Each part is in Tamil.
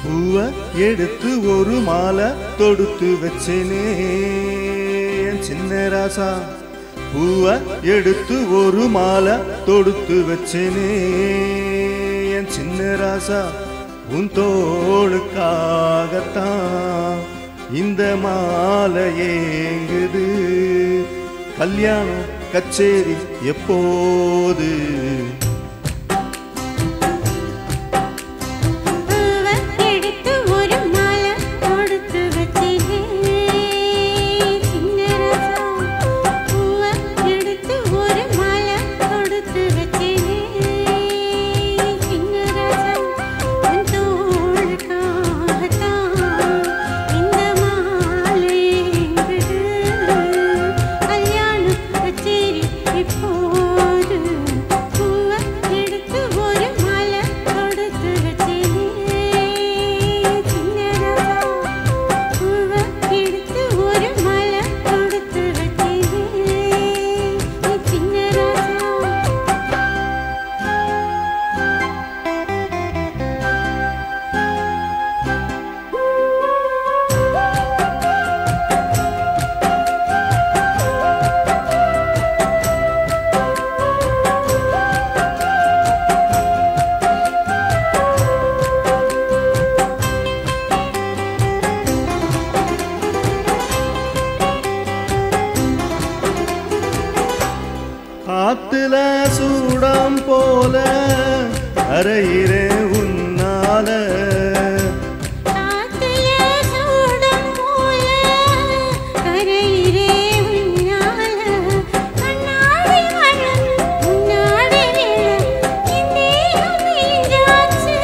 பூவ எடுத்து ஒரு மாலை தொடுத்து வச்சேனே என் சின்ன ராசா பூவ எடுத்து ஒரு மாலை தொடுத்து வச்சேனே என் சின்ன ராசா உன் தோளுக்காகத்தான் இந்த மாலை ஏங்குது கல்யாணம் கச்சேரி எப்போது பூவ எடுத்து ஒரு மாலை தொடுத்து வச்சேனே சின்ன ராசா பூவ எடுத்து ஒரு மாலை தொடுத்து வச்சேனே சின்ன ராசா உன் தோளுக்காகத்தான் இந்த மாலை ஏங்குது கல்யாணம் கச்சேரி எப்போது பூவ எடுத்து ஒரு மாலை தொடுத்து வச்சேனே சின்ன ராசா பூவ எடுத்து ஒரு மாலை தொடுத்து வச்சேனே சின்ன ராசா காத்துல சூடம் போல அறையிறே உன்னால காத்துல சூடம் போல கரையிலே உன்னால கண்ணாடி மழம் உன்னாடி விழ என் தேகம் மெலிஞ்சாச்சு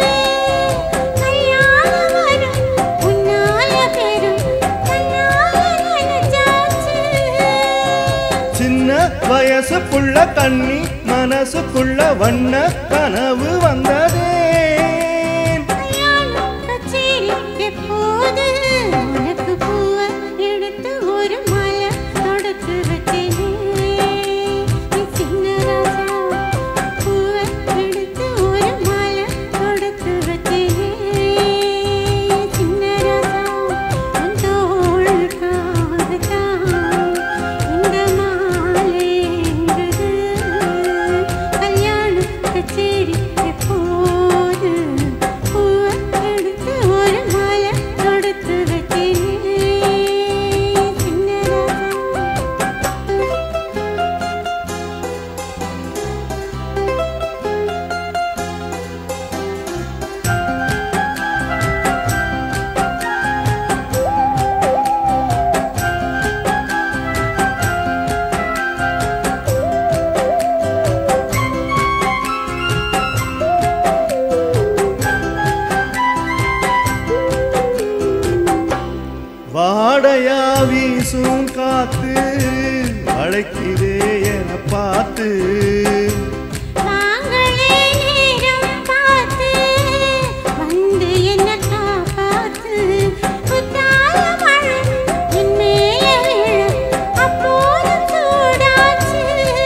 கல்யாணம் வரும் உன்னால பெரும் கண்ணால நினைச்சாச்சு சின்ன வயசுக்குள்ள தண்ணி மனசுக்குள்ள வண்ண கனவு வந்ததே கல்யாணம் கச்சேரி எப்போது உனக்கு பூவ எடுத்து ஒரு மாலை தொடுத்து வச்சேனே நீ சின்ன ராசா பூவ எடுத்து ஒரு மாலை தொடுத்து வச்சேனே சின்ன ராசா உன் தோளுக்காகத்தான் இந்த மாலை ஏங்குது கல்யாணம் கச்சேரி எப்போது பூவ எடுத்து ஒரு மாலை தொடுத்து வச்சேனே சின்ன ராசா வாடையா வீசும் காத்து அழைக்குதே என பார்த்து நாங்களே நேரம் பார்த்து வந்து என்ன காப்பாத்து குத்தால மழை என் மேல விழ அப்போதும் சூடாச்சு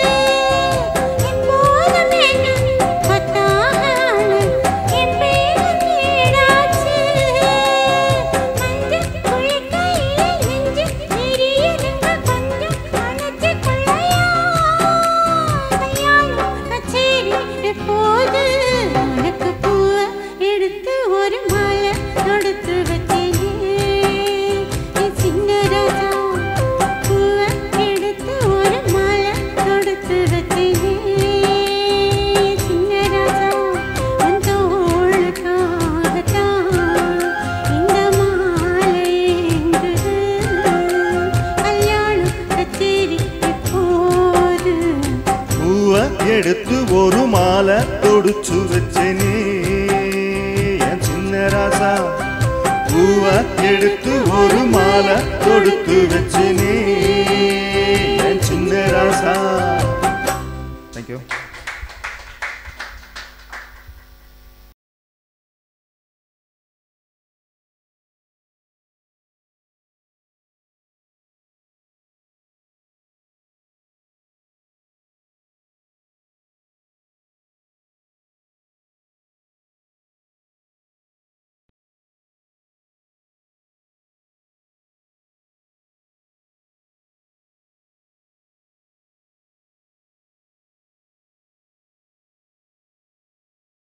எப்போதும் என்ன பத்தாக அழ என் பேரும் கீழாச்சு மஞ்சள் குளிக்கையிலே நெஞ்சு எரியுதுங்க கொஞ்சம் அணைச்சு கொள்ளையா கல்யாணம் கச்சேரி எப்போது உனக்கு பூவ எடுத்து ஒரு மாலை தொடுத்து வச்சேனே என் சின்ன ராஜா பூவ எடுத்து ஒரு மாலை தொடுத்து வச்சேனே சின்ன ராஜா உன் தோளுக்காகத்தான் இந்த மாலை ஏங்குது கல்யாணம் கச்சேரி எப்போது பூவ எடுத்து ஒரு மாலை தொடுச்சு வச்சேனே என் சின்ன ராசா பூவ எடுத்து ஒரு மாலை தொடுத்து வச்சேனே என் சின்ன ராசா தேங்க்யூ